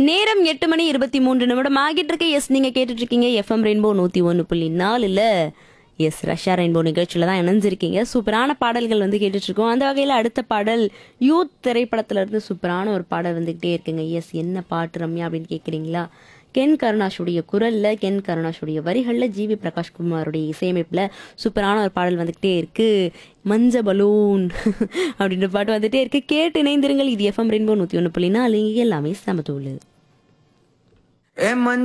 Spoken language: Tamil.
நேரம் எட்டு மணி இருபத்தி மூன்று நிமிடம் ஆகிட்டு இருக்கு எஸ் நீங்க கேட்டுட்டு இருக்கீங்க எஃப்எம் ரெயின்போ நூத்தி ஒன்று புள்ளி நாலுல எஸ் ரஷ்யா ரெயின்போ நிகழ்ச்சியில தான் இணைஞ்சிருக்கீங்க சூப்பரான பாடல்கள் வந்து கேட்டுட்டு இருக்கோம் அந்த வகையில அடுத்த பாடல் யூத் திரைப்படத்துல இருந்து சூப்பரான ஒரு பாடல் வந்துகிட்டே இருக்குங்க எஸ் என்ன பாட்டு ரம்யா அப்படின்னு கேக்குறீங்களா கென் கருணாஷுடைய குரல்ல கென் கருணாஷுடைய வரிகள்ல ஜிவி பிரகாஷ் குமாருடைய இசையமைப்புல சூப்பரான ஒரு பாடல் வந்துகிட்டே இருக்கு மஞ்ச பலூன் அப்படின்ற பாட்டு வந்துட்டே இருக்கு கேட்டு இணைந்திருங்கள் இது எஃப்எம் ரெயின்போ நூத்தி ஒன்று புள்ளி நாலு இங்க எல்லாமே சமத்தூள் ஏ மஞ்ச